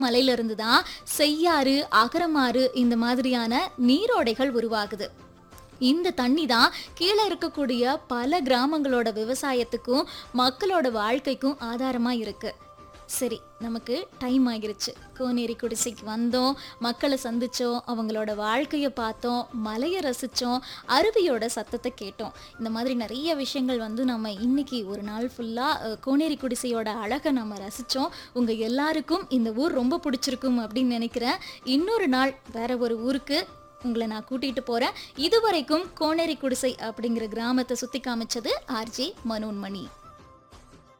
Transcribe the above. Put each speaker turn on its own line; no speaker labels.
மலையிலிருந்து தான் செய்யாறு அகரமாறு இந்த மாதிரியான நீரோடைகள் உருவாகுது இந்த தண்ணி தான் கீழே இருக்கக்கூடிய பல கிராமங்களோட விவசாயத்துக்கும் மக்களோட வாழ்க்கைக்கும் ஆதாரமா இருக்கு சரி நமக்கு டைம் ஆகிருச்சு கோனேரி குடிசைக்கு வந்தோம் மக்களை சந்திச்சோம் அவங்களோட வாழ்க்கையை பார்த்தோம் மலையை ரசித்தோம் அருவியோட சத்தத்தை கேட்டோம் இந்த மாதிரி நிறைய விஷயங்கள் வந்து நம்ம இன்னைக்கு ஒரு நாள் ஃபுல்லாக கோனேரி குடிசையோட அழகை நம்ம ரசித்தோம் உங்கள் எல்லாருக்கும் இந்த ஊர் ரொம்ப பிடிச்சிருக்கும் அப்படின்னு நினைக்கிறேன் இன்னொரு நாள் வேற ஒரு ஊருக்கு உங்களை நான் கூட்டிட்டு போறேன் இதுவரைக்கும் கோனேரி குடிசை அப்படிங்கிற கிராமத்தை சுத்தி காமிச்சது ஆர்ஜே மனோன்மணி